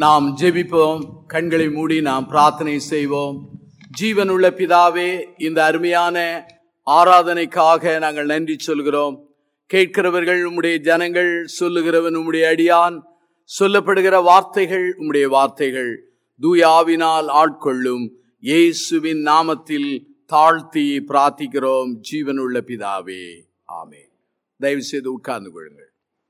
நாம் ஜெபிப்போம் கண்களை மூடி நாம் பிரார்த்தனை செய்வோம் ஜீவனுள்ள பிதாவே இந்த அருமையான ஆராதனைக்காக நாங்கள் நன்றி சொல்கிறோம் கேட்கிறவர்கள் உம்முடைய ஜனங்கள் சொல்லுகிறவன் உம்முடைய அடியான் சொல்லப்படுகிற வார்த்தைகள் உம்முடைய வார்த்தைகள் தூயாவினால் ஆட்கொள்ளும் இயேசுவின் நாமத்தில் தாழ்த்தி பிரார்த்திக்கிறோம் ஜீவனுள்ள பிதாவே ஆமே தயவு செய்து உட்கார்ந்து கொள்ளுங்கள்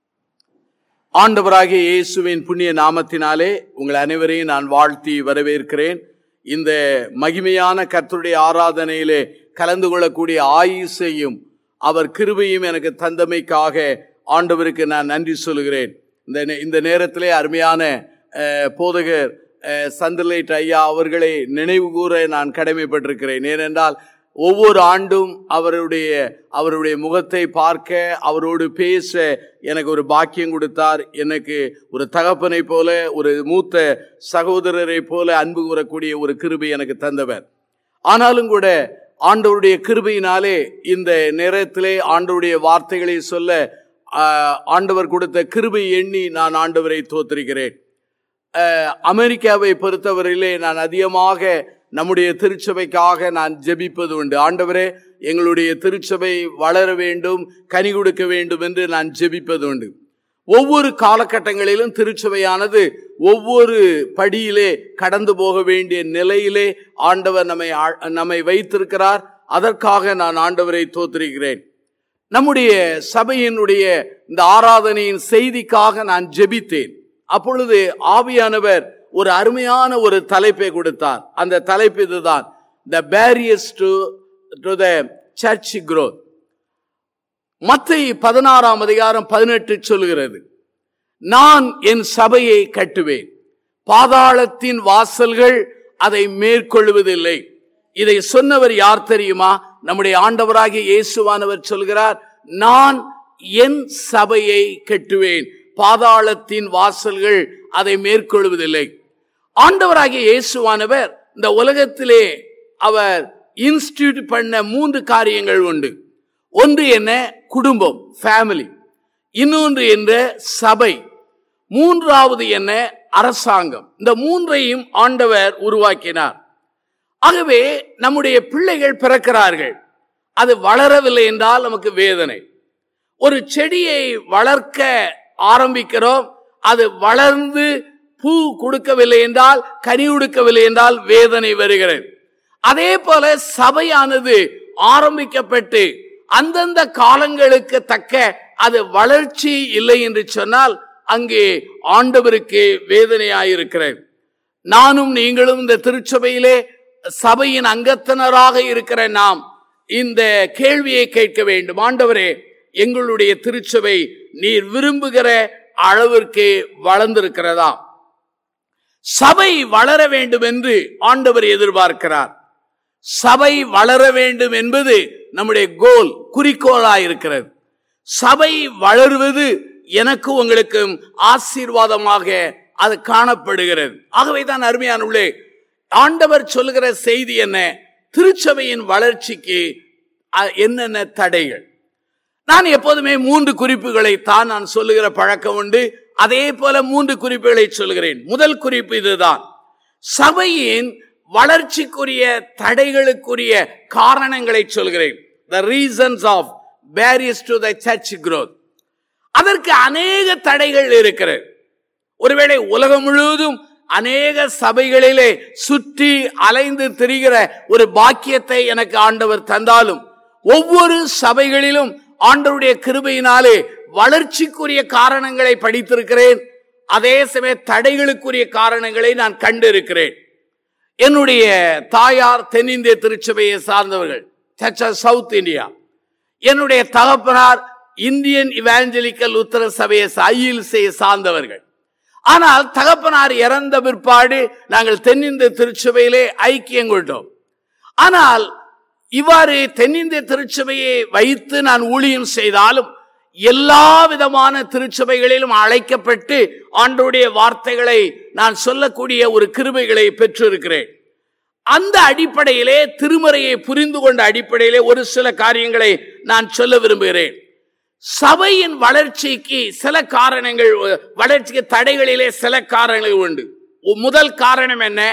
ஆண்டவராகிய இயேசுவின் புண்ணிய நாமத்தினாலே உங்கள் அனைவரையும் நான் வாழ்த்தி வரவேற்கிறேன் இந்த மகிமையான கர்த்தருடைய ஆராதனையிலே கலந்து கொள்ளக்கூடிய ஆயுசையும் அவர் கிருபையும் எனக்கு தந்தமைக்காக ஆண்டவருக்கு நான் நன்றி சொல்கிறேன் இந்த நே- இந்த நேரத்திலே அருமையான அஹ், போதகர் அஹ், சந்திரலைட் ஐயா அவர்களை நினைவு கூற நான் கடமைப்பட்டிருக்கிறேன் ஏனென்றால் ஒவ்வொரு ஆண்டும் அவருடைய அவருடைய முகத்தை பார்க்க அவரோடு பேச எனக்கு ஒரு பாக்கியம் கொடுத்தார் எனக்கு ஒரு தகப்பனை போல ஒரு மூத்த சகோதரரை போல அன்பு கூறக்கூடிய ஒரு கிருபை எனக்கு தந்தவர் ஆனாலும் கூட ஆண்டவருடைய கிருபையினாலே இந்த நேரத்திலே ஆண்டவருடைய வார்த்தைகளை சொல்ல ஆஹ், ஆண்டவர் கொடுத்த கிருபை எண்ணி நான் ஆண்டவரை தோத்திருக்கிறேன் அஹ், அமெரிக்காவை பொறுத்தவரையிலே நான் அதிகமாக நம்முடைய திருச்சபைக்காக நான் ஜெபிப்பது உண்டு ஆண்டவரே எங்களுடைய திருச்சபை வளர வேண்டும் கனி கொடுக்க வேண்டும் என்று நான் ஜெபிப்பது உண்டு ஒவ்வொரு காலகட்டங்களிலும் திருச்சபையானது ஒவ்வொரு படியிலே கடந்து போக வேண்டிய நிலையிலே ஆண்டவர் நம்மை ஆ- நம்மை வைத்திருக்கிறார் அதற்காக நான் ஆண்டவரை தோத்திருக்கிறேன் நம்முடைய சபையினுடைய இந்த ஆராதனையின் செய்திக்காக நான் ஜெபித்தேன் அப்பொழுது ஆவியானவர் ஒரு அருமையான ஒரு தலைப்பை கொடுத்தார் அந்த தலைப்பு இதுதான் the barriers to to the church growth மத்தை பதினாறாம் அதிகாரம் பதினெட்டு சொல்கிறது நான் என் சபையை கட்டுவேன் பாதாளத்தின் வாசல்கள் அதை மேற்கொள்வதில்லை இதை சொன்னவர் யார் தெரியுமா நம்முடைய ஆண்டவராகிய இயேசுவானவர் சொல்கிறார் நான் என் சபையை கட்டுவேன் பாதாளத்தின் வாசல்கள் அதை மேற்கொள்வதில்லை ஆண்டவராகிய இயேசுவானவர் இந்த உலகத்திலே அவர் இன்ஸ்டியூட் பண்ண மூன்று காரியங்கள் உண்டு ஒன்று என்ன குடும்பம் ஃபேமிலி இன்னொன்று என்ற சபை மூன்றாவது என்ன அரசாங்கம் இந்த மூன்றையும் ஆண்டவர் உருவாக்கினார் ஆகவே நம்முடைய பிள்ளைகள் பிறக்கிறார்கள் அது வளரவில்லை என்றால் நமக்கு வேதனை ஒரு செடியை வளர்க்க ஆரம்பிக்கிறோம் அது வளர்ந்து பூ கொடுக்கவில்லை என்றால் கனி கொடுக்கவில்லை என்றால் வேதனை வருகிறது அதே போல சபையானது ஆரம்பிக்கப்பட்டு அந்தந்த காலங்களுக்கு தக்க அது வளர்ச்சி இல்லை என்று சொன்னால் அங்கே ஆண்டவருக்கு வேதனையாயிருக்கிறது நானும் நீங்களும் இந்த திருச்சபையிலே சபையின் அங்கத்தினராக இருக்கிற நாம் இந்த கேள்வியை கேட்க வேண்டும் ஆண்டவரே எங்களுடைய திருச்சபை நீர் விரும்புகிற அளவிற்கு வளர்ந்திருக்கிறதா சபை வளர வேண்டும் என்று ஆண்டவர் எதிர்பார்க்கிறார் சபை வளர வேண்டும் என்பது நம்முடைய கோல் குறிக்கோளாயிருக்கிறது சபை வளருவது எனக்கு உங்களுக்கும் ஆசீர்வாதமாக அது காணப்படுகிறது ஆகவே தான் அருமையான உள்ளே ஆண்டவர் சொல்லுகிற செய்தி என்ன திருச்சபையின் வளர்ச்சிக்கு அ- என்னென்ன தடைகள் நான் எப்போதுமே மூன்று குறிப்புகளை தான் நான் சொல்லுகிற பழக்கம் உண்டு அதே போல மூன்று குறிப்புகளை சொல்கிறேன் முதல் குறிப்பு இதுதான் சபையின் வளர்ச்சிக்குரிய தடைகளுக்குரிய காரணங்களை சொல்கிறேன் the reasons of barriers to the church growth அதற்கு அநேக தடைகள் இருக்கிறது ஒருவேளை உலகம் முழுவதும் அநேக சபைகளிலே சுற்றி அலைந்து திரிகிற ஒரு பாக்கியத்தை எனக்கு ஆண்டவர் தந்தாலும் ஒவ்வொரு சபைகளிலும் ஆண்டவருடைய கிருபையினாலே வளர்ச்சிக்குரிய காரணங்களை படித்திருக்கிறேன் அதே சமய தடைகளுக்குரிய காரணங்களை நான் கண்டிருக்கிறேன் என்னுடைய தாயார் தென்னிந்திய திருச்சபையை சார்ந்தவர்கள் சர்ச் ஆஃப் சவுத் இந்தியா என்னுடைய தகப்பனார் இந்தியன் இவாஞ்சலிக்கல் உத்தர சபையை ஐயில்சையை சார்ந்தவர்கள் ஆனால் தகப்பனார் இறந்த பிற்பாடு நாங்கள் தென்னிந்திய திருச்சபையிலே ஐக்கியம் கொண்டோம் ஆனால் இவ்வாறு தென்னிந்திய திருச்சபையை வைத்து நான் ஊழியம் செய்தாலும் எல்லா விதமான திருச்சபைகளிலும் அழைக்கப்பட்டு ஆண்டோடைய வார்த்தைகளை நான் சொல்லக்கூடிய ஒரு கிருபைகளை பெற்றிருக்கிறேன் அந்த அடிப்படையிலே திருமறையை புரிந்து கொண்ட அடிப்படையிலே ஒரு சில காரியங்களை நான் சொல்ல விரும்புகிறேன் சபையின் வளர்ச்சிக்கு சில காரணங்கள் வளர்ச்சிக்கு தடைகளிலே சில காரணங்கள் உண்டு முதல் காரணம் என்ன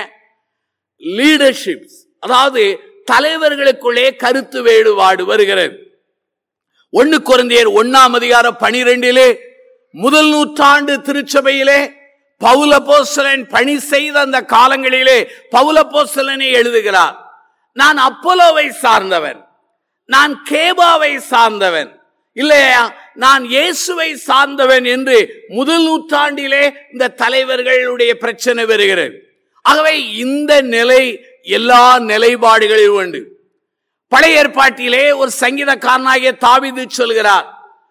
லீடர்ஷிப் அதாவது தலைவர்களுக்குள்ளே கருத்து வேறுபாடு வருகிறது ஒன்னு குழந்தையர் ஒன்னாம் அதிகாரம் பனிரெண்டிலே முதல் நூற்றாண்டு திருச்சபையிலே பவுலபோசலன் பணி செய்த அந்த காலங்களிலே பவுலபோசலனை எழுதுகிறார் நான் அப்போலோவை சார்ந்தவன் நான் கேபாவை சார்ந்தவன் இல்லையா நான் இயேசுவை சார்ந்தவன் என்று முதல் நூற்றாண்டிலே இந்த தலைவர்களுடைய பிரச்சனை வருகிறது ஆகவே இந்த நிலை எல்லா நிலைப்பாடுகளிலும் உண்டு பழைய ஏற்பாட்டிலே ஒரு சங்கீதக்காரனாகிய தாவிது சொல்கிறார்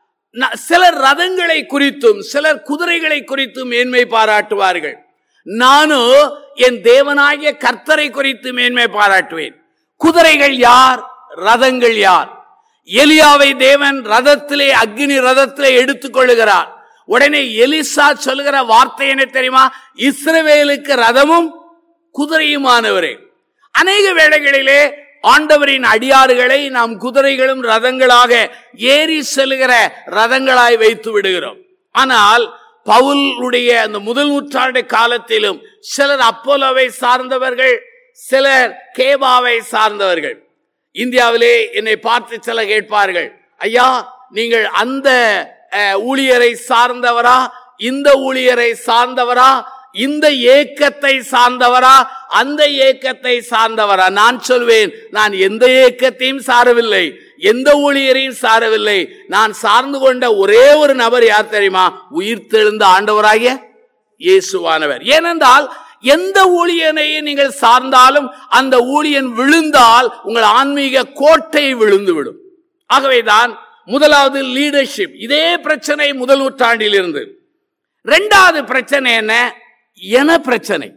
சிலர் ரதங்களை குறித்தும் சிலர் குதிரைகளை குறித்தும் மேன்மை பாராட்டுவார்கள் நானும் என் தேவனாகிய கர்த்தரை குறித்து மேன்மை பாராட்டுவேன் குதிரைகள் யார் ரதங்கள் யார் எலியாவை தேவன் ரதத்திலே அக்னி ரதத்திலே எடுத்துக் கொள்ளுகிறார் உடனே எலிசா சொல்லுகிற வார்த்தை என்ன தெரியுமா இஸ்ரவேலுக்கு ரதமும் குதிரையுமானவரே அநேக வேளைகளிலே ஆண்டவரின் அடியாறுகளை நாம் குதிரைகளும் ரதங்களாக ஏறி செல்கிற ரதங்களாய் வைத்து விடுகிறோம் ஆனால் பவுலுடைய அந்த முதல் நூற்றாண்டு காலத்திலும் சிலர் அப்போலோவை சார்ந்தவர்கள் சிலர் கேபாவை சார்ந்தவர்கள் இந்தியாவிலே என்னை பார்த்து சில கேட்பார்கள் ஐயா நீங்கள் அந்த ஊழியரை சார்ந்தவரா இந்த ஊழியரை சார்ந்தவரா இந்த ஏக்கத்தை சார்ந்தவரா அந்த ஏக்கத்தை சார்ந்தவரா நான் சொல்வேன் நான் எந்த ஏக்கத்தையும் சாரவில்லை எந்த ஊழியரையும் சாரவில்லை நான் சார்ந்து கொண்ட ஒரே ஒரு நபர் யார் தெரியுமா உயிர் தெழுந்த ஆண்டவராகிய இயேசுவானவர் ஏனென்றால் எந்த ஊழியனையும் நீங்கள் சார்ந்தாலும் அந்த ஊழியன் விழுந்தால் உங்கள் ஆன்மீக கோட்டை விழுந்து விடும் ஆகவேதான் முதலாவது லீடர்ஷிப் இதே பிரச்சனை முதல் நூற்றாண்டில் இருந்து இரண்டாவது பிரச்சனை என்ன என பிரச்சனை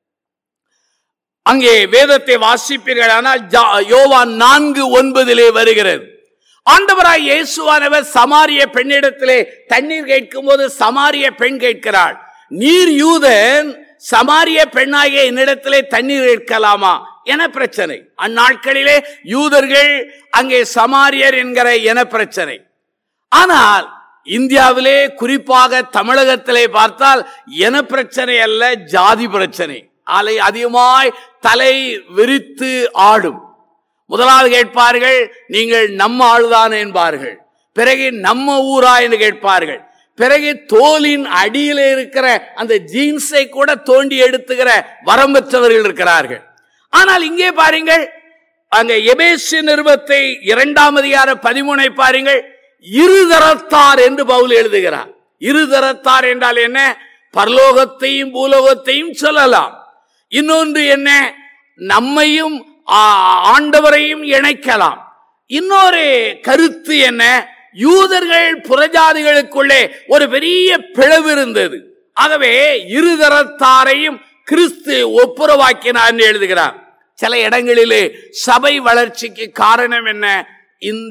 அங்கே வேதத்தை வாசிப்பீர்கள் ஆனால் யோவான் நான்கு ஒன்பதிலே வருகிறது ஆண்டவராய் இயேசுவானவர் சமாரிய பெண்ணிடத்திலே தண்ணீர் கேட்கும் போது சமாரிய பெண் கேட்கிறாள் நீர் யூதன் சமாரிய பெண்ணாகிய என்னிடத்திலே தண்ணீர் கேட்கலாமா என பிரச்சனை அந்நாட்களிலே யூதர்கள் அங்கே சமாரியர் என்கிற என பிரச்சனை ஆனால் இந்தியாவிலே குறிப்பாக தமிழகத்திலே பார்த்தால் என பிரச்சனை அல்ல ஜாதி பிரச்சனை அலை அதிகமாய் தலை விரித்து ஆடும் முதலாவது கேட்பார்கள் நீங்கள் நம்ம ஆளுதான் என்பார்கள் பிறகு நம்ம ஊரா என்று கேட்பார்கள் பிறகு தோலின் அடியில் இருக்கிற அந்த ஜீன்ஸை கூட தோண்டி எடுத்துகிற வரம் பெற்றவர்கள் இருக்கிறார்கள் ஆனால் இங்கே பாருங்கள் அங்க எபேசி நிறுவத்தை இரண்டாம் அதிகார பதிமூனை பாருங்கள் இருதரத்தார் என்று பவுல் எழுதுகிறார் இருதரத்தார் என்றால் என்ன பரலோகத்தையும் பூலோகத்தையும் சொல்லலாம் இன்னொன்று என்ன நம்மையும் ஆண்டவரையும் இணைக்கலாம் இன்னொரு கருத்து என்ன யூதர்கள் புறஜாதிகளுக்குள்ளே ஒரு பெரிய பிளவு இருந்தது ஆகவே இருதரத்தாரையும் கிறிஸ்து ஒப்புரவாக்கினார் என்று எழுதுகிறார் சில இடங்களிலே சபை வளர்ச்சிக்கு காரணம் என்ன இந்த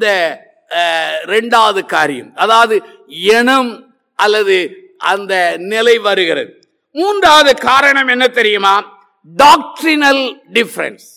இரண்டாவது காரியம் அதாவது இனம் அல்லது அந்த நிலை வருகிறது மூன்றாவது காரணம் என்ன தெரியுமா டாக்ட்ரினல் டிஃபரன்ஸ்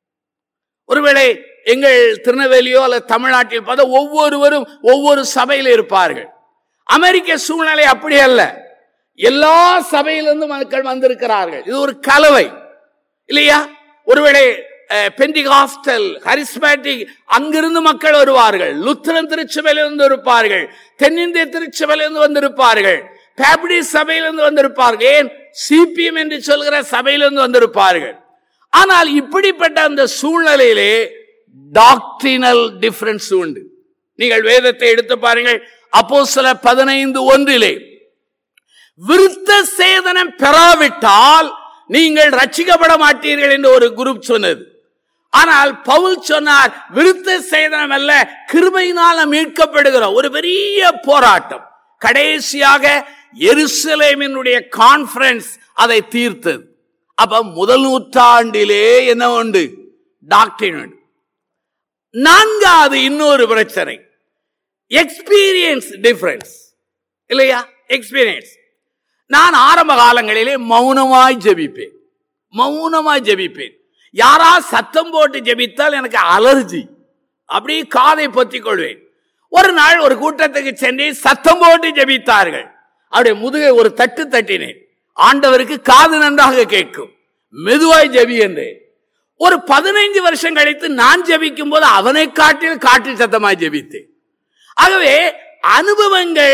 ஒருவேளை எங்கள் திருநெல்வேலியோ அல்லது தமிழ்நாட்டில் பார்த்தா ஒவ்வொருவரும் ஒவ்வொரு சபையில் இருப்பார்கள் அமெரிக்க சூழ்நிலை அப்படி அல்ல எல்லா சபையிலிருந்து மக்கள் வந்திருக்கிறார்கள் இது ஒரு கலவை இல்லையா ஒருவேளை பெண்டிகாஸ்டல் ஹரிஸ்மேட்டிக் அங்கிருந்து மக்கள் வருவார்கள் லுத்திரன் திருச்சபையிலிருந்து இருப்பார்கள் தென்னிந்திய திருச்சபையிலிருந்து வந்திருப்பார்கள் பேப்டி சபையிலிருந்து வந்திருப்பார்கள் ஏன் சிபிஎம் என்று சொல்கிற சபையிலிருந்து வந்திருப்பார்கள் ஆனால் இப்படிப்பட்ட அந்த சூழ்நிலையிலே டாக்டினல் டிஃபரன்ஸ் உண்டு நீங்கள் வேதத்தை எடுத்து பாருங்கள் அப்போ சில பதினைந்து ஒன்றிலே விருத்த சேதனம் பெறாவிட்டால் நீங்கள் ரட்சிக்கப்பட மாட்டீர்கள் என்று ஒரு குரூப் சொன்னது ஆனால் பவுல் சொன்னார் விருத்த சேதனம் அல்ல கிருபையினால் மீட்கப்படுகிறோம் ஒரு பெரிய போராட்டம் கடைசியாக எருசலேமினுடைய கான்பரன்ஸ் அதை தீர்த்தது அப்ப முதல் நூற்றாண்டிலே என்ன உண்டு டாக்டரின் உண்டு நான்காவது இன்னொரு பிரச்சனை எக்ஸ்பீரியன்ஸ் டிஃபரன்ஸ் இல்லையா எக்ஸ்பீரியன்ஸ் நான் ஆரம்ப காலங்களிலே மௌனமாய் ஜெபிப்பேன் மௌனமாய் ஜெபிப்பேன் யாரா சத்தம் போட்டு ஜெபித்தால் எனக்கு அலர்ஜி அப்படி காதை பொத்திக் கொள்வேன் ஒரு நாள் ஒரு கூட்டத்துக்கு சென்று சத்தம் போட்டு ஜெபித்தார்கள் அவருடைய முதுகை ஒரு தட்டு தட்டினேன் ஆண்டவருக்கு காது நன்றாக கேட்கும் மெதுவாய் ஜெபி என்றேன் ஒரு பதினைந்து வருஷம் கழித்து நான் ஜெபிக்கும் போது அவனை காட்டில் காட்டு சத்தமாய் ஜெபித்தேன் ஆகவே அனுபவங்கள்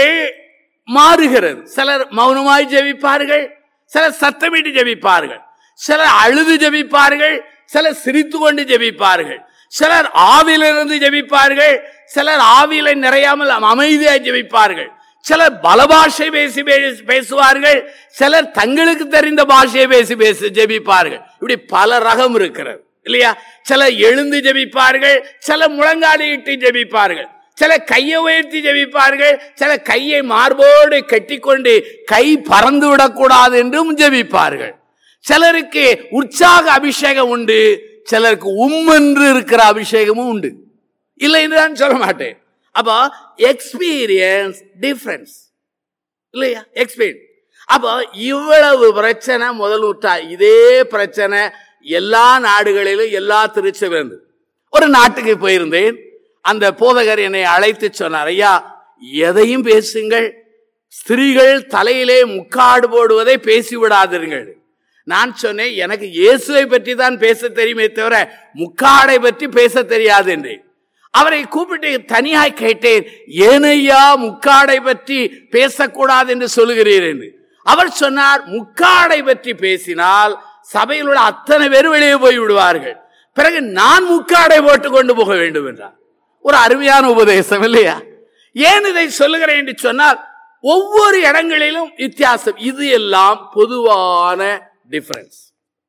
மாறுகிறது சிலர் மௌனமாய் ஜெபிப்பார்கள் சிலர் சத்தமிட்டு ஜெபிப்பார்கள் சிலர் அழுது ஜெபிப்பார்கள் சிலர் சிரித்து கொண்டு ஜெபிப்பார்கள் சிலர் ஆவிலிருந்து ஜெபிப்பார்கள் சிலர் ஆவியில நிறையாமல் அமைதியாய் ஜெபிப்பார்கள் சிலர் பலபாஷை பேசி பேசி- பேசுவார்கள் சிலர் தங்களுக்கு தெரிந்த பாஷையை பேசி பேசி ஜெபிப்பார்கள் இப்படி பல ரகம் இருக்கிறது இல்லையா சிலர் எழுந்து ஜெபிப்பார்கள் சில முழங்காலிட்டு ஜெபிப்பார்கள் சில கையை உயர்த்தி ஜெபிப்பார்கள் சில கையை மார்போடு கட்டிக்கொண்டு கை பறந்து விடக்கூடாது என்றும் ஜெபிப்பார்கள் சிலருக்கு உற்சாக அபிஷேகம் உண்டு சிலருக்கு உம்மென்று இருக்கிற அபிஷேகமும் உண்டு இல்லை என்று நான் சொல்ல மாட்டேன் அப்போ எக்ஸ்பீரியன்ஸ் டிஃபரன்ஸ் இல்லையா எக்ஸ்பீரியன்ஸ் அப்போ இவ்வளவு பிரச்சனை முதல் விட்டா இதே பிரச்சனை எல்லா நாடுகளிலும் எல்லா திருச்சபையிலும் ஒரு நாட்டுக்கு போயிருந்தேன் அந்த போதகர் என்னை அழைத்து சொன்னார் ஐயா எதையும் பேசுங்கள் ஸ்திரீகள் தலையிலே முக்காடு போடுவதை பேசி விடாதீர்கள் நான் சொன்னேன் எனக்கு இயேசுவை பற்றி தான் பேச தெரியுமே தவிர முக்காடை பற்றி பேச தெரியாது என்றேன் அவரை கூப்பிட்டு தனியாய் கேட்டேன் ஏனையா முக்காடை பற்றி பேசக்கூடாது என்று சொல்லுகிறீர் என்று அவர் சொன்னார் முக்காடை பற்றி பேசினால் சபையில் உள்ள அத்தனை பேர் வெளியே போய் விடுவார்கள் பிறகு நான் முக்காடை போட்டு கொண்டு போக வேண்டும் என்றார் ஒரு அருமையான உபதேசம் இல்லையா ஏன் இதை சொல்லுகிறேன் என்று சொன்னால் ஒவ்வொரு இடங்களிலும் வித்தியாசம் இது எல்லாம் பொதுவான டிஃபரன்ஸ்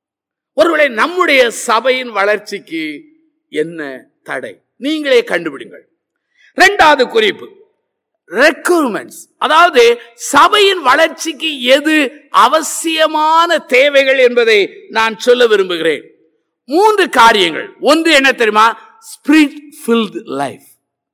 ஒருவேளை நம்முடைய சபையின் வளர்ச்சிக்கு என்ன தடை நீங்களே கண்டுபிடிங்கள் இரண்டாவது குறிப்பு ரெக்ரூட்மெண்ட்ஸ் அதாவது சபையின் வளர்ச்சிக்கு எது அவசியமான தேவைகள் என்பதை நான் சொல்ல விரும்புகிறேன் மூன்று காரியங்கள் ஒன்று என்ன தெரியுமா ஸ்பிரிட் ஃபில்ட் லைஃப்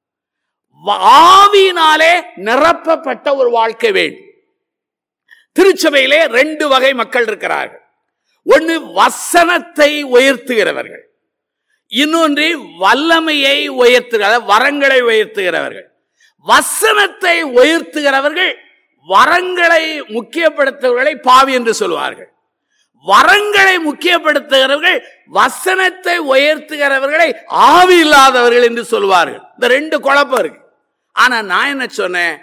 ஆவியினாலே நிரப்பப்பட்ட ஒரு வாழ்க்கை வேண்டும் திருச்சபையிலே ரெண்டு வகை மக்கள் இருக்கிறார்கள் ஒன்று வசனத்தை உயர்த்துகிறவர்கள் இன்னொன்று வல்லமையை உயர்த்துகிற வரங்களை உயர்த்துகிறவர்கள் வசனத்தை உயர்த்துகிறவர்கள் வரங்களை முக்கியப்படுத்துகிறவர்களை பாவி என்று சொல்வார்கள் வரங்களை முக்கியப்படுத்துகிறவர்கள் வசனத்தை உயர்த்துகிறவர்களை ஆவி இல்லாதவர்கள் என்று சொல்வார்கள் இந்த ரெண்டு குழப்பம் இருக்கு ஆனா நான் என்ன சொன்னேன்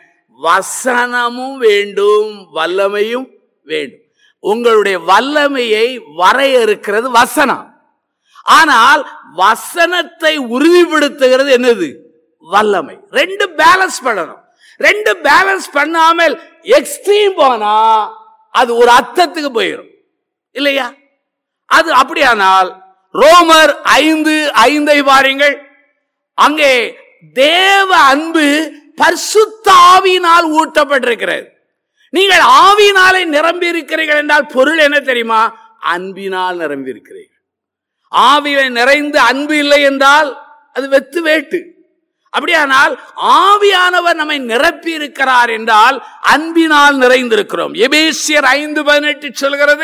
வசனமும் வேண்டும் வல்லமையும் வேண்டும் உங்களுடைய வல்லமையை வரையறுக்கிறது வசனம் ஆனால் வசனத்தை உறுதிப்படுத்துகிறது என்னது வல்லமை ரெண்டு பேலன்ஸ் பண்ணணும் ரெண்டு பேலன்ஸ் பண்ணாமல் எக்ஸ்ட்ரீம் போனா அது ஒரு அர்த்தத்துக்கு போயிடும் இல்லையா அது அப்படியானால் ரோமர் ஐந்து ஐந்தை பாருங்கள் அங்கே தேவ அன்பு பரிசுத்த ஆவியினால் ஊட்டப்பட்டிருக்கிறது நீங்கள் ஆவியினாலே நிரம்பி இருக்கிறீர்கள் என்றால் பொருள் என்ன தெரியுமா அன்பினால் நிரம்பி இருக்கிறீர்கள் ஆவியில நிறைந்து அன்பு இல்லை என்றால் அது வெத்து வேட்டு அப்படியானால் ஆவியானவர் நம்மை நிரப்பி இருக்கிறார் என்றால் அன்பினால் நிறைந்திருக்கிறோம் எபேசியர் ஐந்து பதினெட்டு சொல்கிறது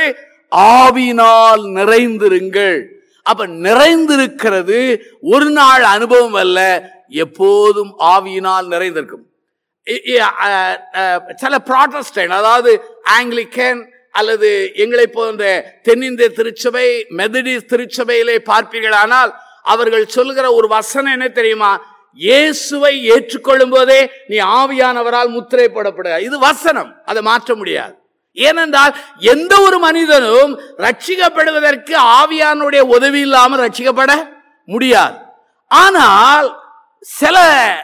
ஆவினால் நிறைந்திருங்கள் அப்ப நிறைந்திருக்கிறது ஒரு நாள் அனுபவம் அல்ல எப்போதும் ஆவியினால் நிறைந்திருக்கும் இ- இ- அ- அ- சில ப்ராட்டஸ்டன் அதாவது ஆங்கிலிக்கன் அல்லது எங்களை போன்ற தென்னிந்திய திருச்சபை மெதடிஸ் திருச்சபையிலே பார்ப்பீர்களானால் அவர்கள் சொல்லுகிற ஒரு வசனம் என்ன தெரியுமா இயேசுவை ஏற்றுக்கொள்ளும் போதே நீ ஆவியானவரால் முத்திரை போடப்படுக இது வசனம் அதை மாற்ற முடியாது ஏனென்றால் எந்த ஒரு மனிதனும் ரட்சிக்கப்படுவதற்கு ஆவியானுடைய உதவி இல்லாமல் ரட்சிக்கப்பட முடியாது ஆனால் சில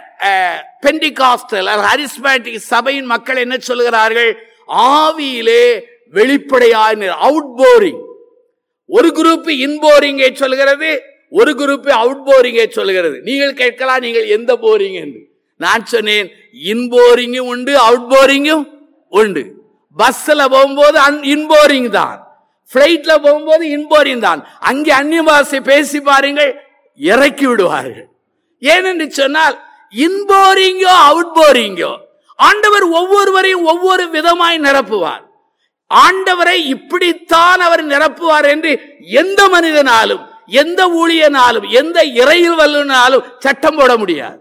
பெண்டிகாஸ்டல் ஹரிஸ்மேட்டிக் சபையின் மக்கள் என்ன சொல்லுகிறார்கள் ஆவியிலே வெளிப்படையாய் அவுட் போரிங் ஒரு குரூப் இன்போரிங்கை சொல்கிறது ஒரு குரூப் அவுட் போரிங்கை சொல்கிறது நீங்கள் கேட்கலாம் நீங்கள் எந்த போரிங் என்று நான் சொன்னேன் இன்போரிங்கும் உண்டு அவுட் போரிங்கும் உண்டு பஸ்ல போகும்போது இன்போரிங் தான் பிளைட்ல போகும்போது இன்போரிங் தான் அங்கே அந்நிய பாஷை பேசி பாருங்கள் இறக்கி விடுவார்கள் ஏனென்று சொன்னால் இன்போரிங்கோ அவுட் போரிங்கோ ஆண்டவர் ஒவ்வொருவரையும் ஒவ்வொரு விதமாய் நிரப்புவார் ஆண்டவரை இப்படித்தான் அவர் நிரப்புவார் என்று எந்த மனிதனாலும் எந்த ஊழியனாலும் எந்த இறையில் வல்லுனாலும் சட்டம் போட முடியாது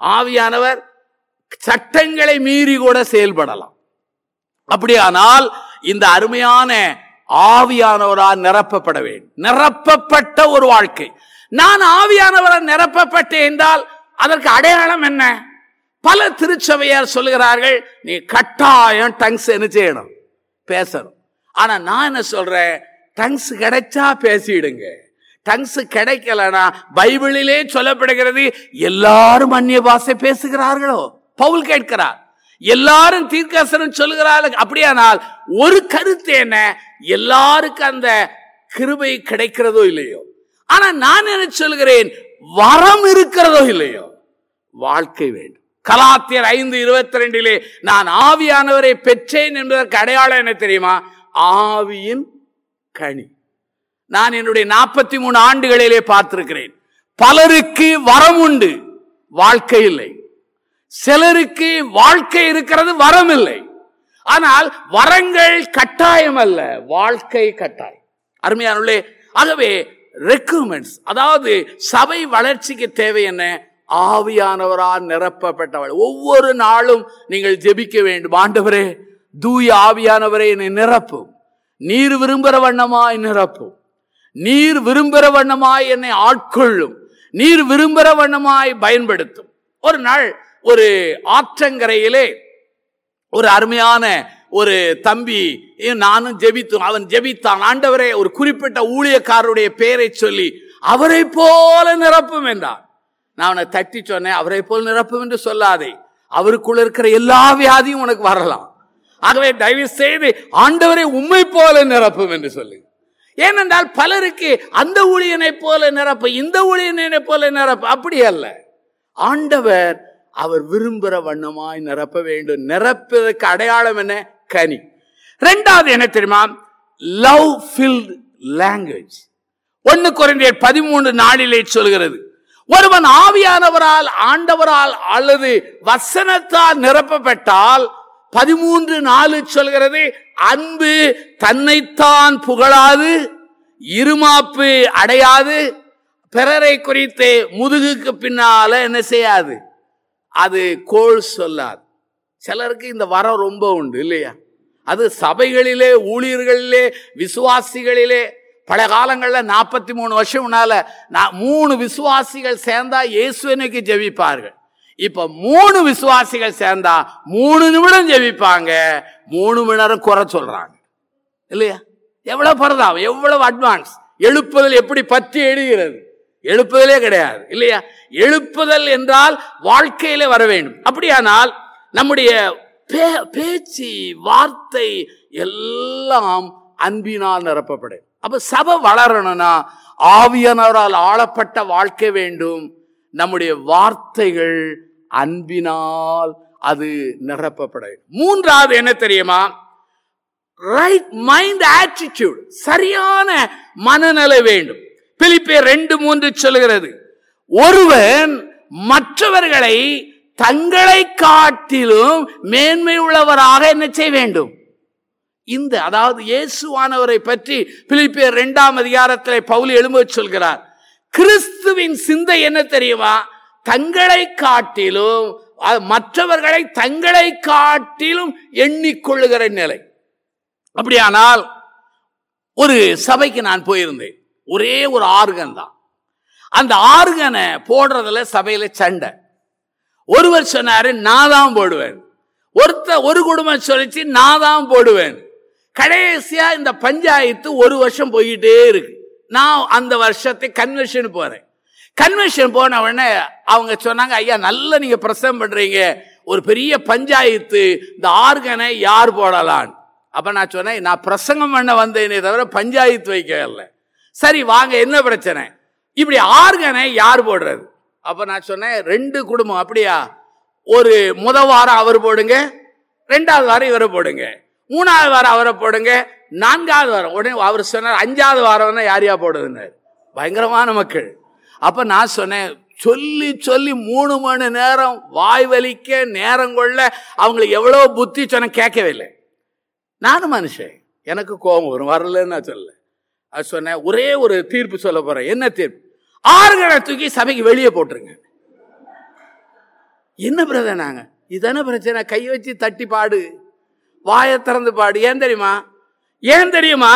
ஆவியானவர் சட்டங்களை மீறி கூட செயல்படலாம் அப்படியானால் இந்த அருமையான ஆவியானவரால் நிரப்பப்பட வேண்டும் நிரப்பப்பட்ட ஒரு வாழ்க்கை நான் ஆவியானவரால் நிரப்பப்பட்டேன் என்றால் அதற்கு அடையாளம் என்ன பல திருச்சபையார் சொல்லுகிறார்கள் நீ கட்டாயம் டங்ஸ் என்ன செய்யணும் பேசணும் ஆனா நான் என்ன சொல்றேன் டங்ஸ் கிடைச்சா பேசிடுங்க டங்ஸ் கிடைக்கலனா பைபிளிலே சொல்லப்படுகிறது எல்லாரும் அந்நிய பாஷை பேசுகிறார்களோ பவுல் கேட்கிறார் எல்லாரும் தீர்க்கசனம் சொல்லுகிறார்கள் அப்படியானால் ஒரு கருத்து என்ன எல்லாருக்கும் அந்த கிருபை கிடைக்கிறதோ இல்லையோ ஆனா நான் என்ன சொல்கிறேன் வரம் இருக்கிறதோ இல்லையோ வாழ்க்கை வேண்டும் கலாத்தியர் ஐந்து இருபத்தி ரெண்டிலே நான் ஆவியானவரை பெற்றேன் என்பதற்கு அடையாளம் என்ன தெரியுமா ஆவியின் கனி நான் என்னுடைய நாற்பத்தி மூணு ஆண்டுகளிலே பார்த்திருக்கிறேன் பலருக்கு வரம் உண்டு வாழ்க்கை இல்லை சிலருக்கு வாழ்க்கை இருக்கிறது வரம் இல்லை ஆனால் வரங்கள் கட்டாயம் அல்ல வாழ்க்கை கட்டாயம் அருமையானுள்ளே ஆகவே ரெக்குமெண்ட்ஸ் அதாவது சபை வளர்ச்சிக்கு தேவை என்ன ஆவியானவரால் நிரப்பப்பட்டவள் ஒவ்வொரு நாளும் நீங்கள் ஜெபிக்க வேண்டும் ஆண்டவரே தூய ஆவியானவரே என்னை நிரப்பும் நீர் விரும்புகிற வண்ணமாய் நிரப்பும் நீர் விரும்புகிற வண்ணமாய் என்னை ஆட்கொள்ளும் நீர் விரும்புகிற வண்ணமாய் பயன்படுத்தும் ஒரு நாள் ஒரு ஆற்றங்கரையிலே ஒரு அருமையான ஒரு தம்பி நானும் ஜெபித்தோம் அவன் ஜெபித்தான் ஆண்டவரே ஒரு குறிப்பிட்ட ஊழியக்காரருடைய பெயரை சொல்லி அவரை போல நிரப்பும் என்றான் நான் அவனை தட்டி சொன்னேன் அவரை போல் நிரப்பும் என்று சொல்லாதே அவருக்குள்ள இருக்கிற எல்லா வியாதியும் உனக்கு வரலாம் ஆகவே தயவு செய்து ஆண்டவரை உண்மை போல நிரப்பும் என்று சொல்லு ஏனென்றால் பலருக்கு அந்த ஊழியனை போல நிரப்ப இந்த ஊழியனை போல நிரப்ப அப்படி அல்ல ஆண்டவர் அவர் விரும்புகிற வண்ணமாய் நிரப்ப வேண்டும் நிரப்பதற்கு அடையாளம் என்ன கனி ரெண்டாவது என்ன தெரியுமா லவ் ஃபில்ட் லாங்குவேஜ் ஒன்னு குறைந்தர் பதிமூன்று நாளிலே சொல்கிறது ஒருவன் ஆவியானவரால் ஆண்டவரால் அல்லது வசனத்தால் நிரப்பப்பட்டால் பதிமூன்று நாலு சொல்கிறது அன்பு தன்னைத்தான் புகழாது இருமாப்பு அடையாது பிறரை குறித்து முதுகுக்கு பின்னால என்ன செய்யாது அது கோள் சொல்லாது சிலருக்கு இந்த வரம் ரொம்ப உண்டு இல்லையா அது சபைகளிலே ஊழியர்களிலே விசுவாசிகளிலே பல காலங்களில் நாற்பத்தி மூணு வருஷம் முன்னால நான் மூணு விசுவாசிகள் சேர்ந்தா இயேசுவனுக்கு ஜெபிப்பார்கள் இப்ப மூணு விசுவாசிகள் சேர்ந்தா மூணு நிமிடம் ஜெபிப்பாங்க மூணு மணி நேரம் குறை சொல்றாங்க இல்லையா எவ்வளவு பரதாம் எவ்வளவு அட்வான்ஸ் எழுப்புதல் எப்படி பற்றி எழுகிறது எழுப்புதலே கிடையாது இல்லையா எழுப்புதல் என்றால் வாழ்க்கையிலே வர வேண்டும் அப்படியானால் நம்முடைய பேச்சு வார்த்தை எல்லாம் அன்பினால் நிரப்பப்படும் அப்ப சபை வளரணும்னா ஆவியனரால் ஆளப்பட்ட வாழ்க்கை வேண்டும் நம்முடைய வார்த்தைகள் அன்பினால் அது நிரப்பப்பட மூன்றாவது என்ன தெரியுமா ரைட் மைண்ட் ஆட்டிடியூட் சரியான மனநிலை வேண்டும் பிலிப்பே ரெண்டு மூன்று சொல்கிறது ஒருவன் மற்றவர்களை தங்களை காட்டிலும் மேன்மை உள்ளவராக என்ன செய்ய வேண்டும் இந்த அதாவது இயேசுவானவரை பற்றி பிலிப்பியர் இரண்டாம் அதிகாரத்தில் பவுல் எழும்ப சொல்கிறார் கிறிஸ்துவின் சிந்தை என்ன தெரியுமா தங்களை காட்டிலும் மற்றவர்களை தங்களை காட்டிலும் எண்ணிக்கொள்ளுகிற நிலை அப்படியானால் ஒரு சபைக்கு நான் போயிருந்தேன் ஒரே ஒரு ஆர்கன் தான் அந்த ஆர்கனை போடுறதுல சபையில சண்டை ஒருவர் சொன்னாரு நான் தான் போடுவேன் ஒருத்த ஒரு குடும்பம் சொல்லிச்சு நான் தான் போடுவேன் கடைசியா இந்த பஞ்சாயத்து ஒரு வருஷம் போயிட்டே இருக்கு நான் அந்த வருஷத்தை கன்வென்ஷன் போறேன் கன்வென்ஷன் போன உடனே அவங்க சொன்னாங்க ஐயா நல்ல நீங்க பிரசவம் பண்றீங்க ஒரு பெரிய பஞ்சாயத்து இந்த ஆர்கனை யார் போடலான் அப்ப நான் சொன்னேன் நான் பிரசங்கம் பண்ண வந்தேனே தவிர பஞ்சாயத்து வைக்கல சரி வாங்க என்ன பிரச்சனை இப்படி ஆர்கனை யார் போடுறது அப்ப நான் சொன்னேன் ரெண்டு குடும்பம் அப்படியா ஒரு முத வாரம் அவர் போடுங்க ரெண்டாவது வாரம் இவரை போடுங்க மூணாவது வாரம் அவரை போடுங்க நான்காவது வாரம் உடனே அவர் சொன்னார் அஞ்சாவது வாரம் யார் யார் போடுதுன்னாரு பயங்கரமான மக்கள் அப்ப நான் சொன்னேன் சொல்லி சொல்லி மூணு மணி நேரம் வாய் வலிக்க நேரம் கொள்ள அவங்களுக்கு எவ்வளவு புத்தி சொன்ன கேட்கவே இல்லை நானும் மனுஷன் எனக்கு கோபம் வரும் வரலன்னு நான் சொல்ல அது சொன்னேன் ஒரே ஒரு தீர்ப்பு சொல்ல போறேன் என்ன தீர்ப்பு ஆறுகளை தூக்கி சபைக்கு வெளியே போட்டுருங்க என்ன பிரதர் நாங்க இதான பிரச்சனை கை வச்சு தட்டி பாடு வாயை திறந்து பாடு ஏன் தெரியுமா ஏன் தெரியுமா